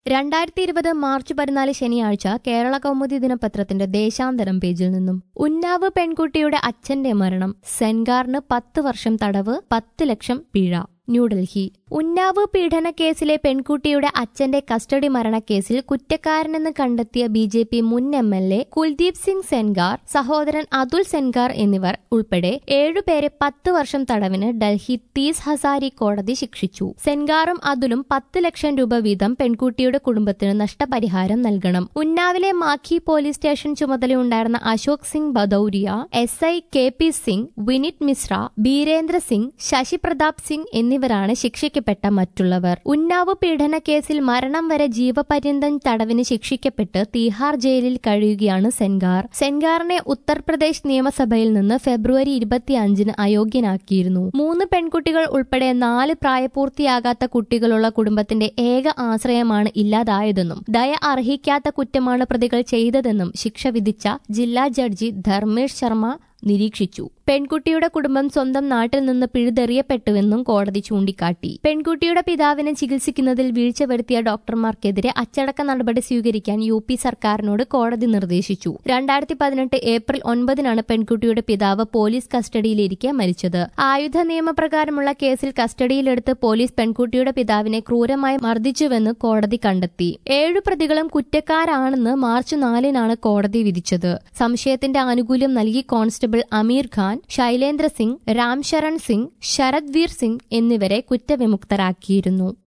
രണ്ടായിരത്തി ഇരുപത് മാർച്ച് പതിനാല് ശനിയാഴ്ച കേരള കൗമുദി ദിനപത്രത്തിന്റെ ദേശാന്തരം പേജിൽ നിന്നും ഉന്നാവ് പെൺകുട്ടിയുടെ അച്ഛന്റെ മരണം സെൻഗാറിന് പത്ത് വർഷം തടവ് പത്ത് ലക്ഷം പിഴ ന്യൂഡൽഹി ഉന്നാവ് പീഡന കേസിലെ പെൺകുട്ടിയുടെ അച്ഛന്റെ കസ്റ്റഡി മരണക്കേസിൽ കുറ്റക്കാരനെന്ന് കണ്ടെത്തിയ ബി ജെ പി മുൻ M L A Kuldeep Singh Sengar സഹോദരൻ അതുൽ സെൻഗാർ എന്നിവർ ഉൾപ്പെടെ ഏഴുപേരെ പത്ത് വർഷം തടവിന് ഡൽഹി തീസ് ഹസാരി കോടതി ശിക്ഷിച്ചു സെൻഗാറും അതുലും പത്ത് ലക്ഷം രൂപ വീതം പെൺകുട്ടിയുടെ കുടുംബത്തിന് നഷ്ടപരിഹാരം നൽകണം ഉന്നാവിലെ മാഖി പോലീസ് സ്റ്റേഷൻ ചുമതലയുണ്ടായിരുന്ന Ashok Singh Bhadauria S I K P Singh Vineet Mishra Birendra Singh Shashi Pratap Singh എന്നിവരാണ് ശിക്ഷിക്കപ്പെട്ട മറ്റുള്ളവർ ഉന്നാവ് പീഡന കേസിൽ മരണം വരെ ജീവപര്യന്തം തടവിന് ശിക്ഷിക്കപ്പെട്ട് തീഹാർ ജയിലിൽ കഴിയുകയാണ് സെൻഗാർ സെൻഗാറിനെ ഉത്തർപ്രദേശ് നിയമസഭയിൽ നിന്ന് ഫെബ്രുവരി ഇരുപത്തിയഞ്ചിന് അയോഗ്യനാക്കിയിരുന്നു മൂന്ന് പെൺകുട്ടികൾ ഉൾപ്പെടെ നാല് പ്രായപൂർത്തിയാകാത്ത കുട്ടികളുള്ള കുടുംബത്തിന്റെ ഏക ആശ്രയമാണ് ഇല്ലാതായതെന്നും ദയ അർഹിക്കാത്ത കുറ്റമാണ് പ്രതികൾ ചെയ്തതെന്നും ശിക്ഷ വിധിച്ച ജില്ലാ ജഡ്ജി ധർമ്മേഷ് ശർമ്മ നിരീക്ഷിച്ചു പെൺകുട്ടിയുടെ കുടുംബം സ്വന്തം നാട്ടിൽ നിന്ന് പിഴുതെറിയപ്പെട്ടുവെന്നും കോടതി ചൂണ്ടിക്കാട്ടി പെൺകുട്ടിയുടെ പിതാവിനെ ചികിത്സിക്കുന്നതിൽ വീഴ്ച വരുത്തിയ ഡോക്ടർമാർക്കെതിരെ അച്ചടക്ക നടപടി സ്വീകരിക്കാൻ യു പി സർക്കാരിനോട് കോടതി നിർദ്ദേശിച്ചു രണ്ടായിരത്തി പതിനെട്ട് ഏപ്രിൽ ഒൻപതിനാണ് പെൺകുട്ടിയുടെ പിതാവ് പോലീസ് കസ്റ്റഡിയിലിരിക്കെ മരിച്ചത് ആയുധ നിയമപ്രകാരമുള്ള കേസിൽ കസ്റ്റഡിയിലെടുത്ത് പോലീസ് പെൺകുട്ടിയുടെ പിതാവിനെ ക്രൂരമായി മർദ്ദിച്ചുവെന്ന് കോടതി കണ്ടെത്തി ഏഴു പ്രതികളും കുറ്റക്കാരാണെന്ന് മാർച്ച് നാലിനാണ് കോടതി വിധിച്ചത് സംശയത്തിന്റെ ആനുകൂല്യം നൽകി കോൺസ്റ്റബിൾ അമീർ ഖാൻ ശൈലേന്ദ്ര സിംഗ് രാംശരൺ സിംഗ് ശരത് വീർ സിംഗ് എന്നിവരെ കുറ്റവിമുക്തരാക്കിയിരുന്നു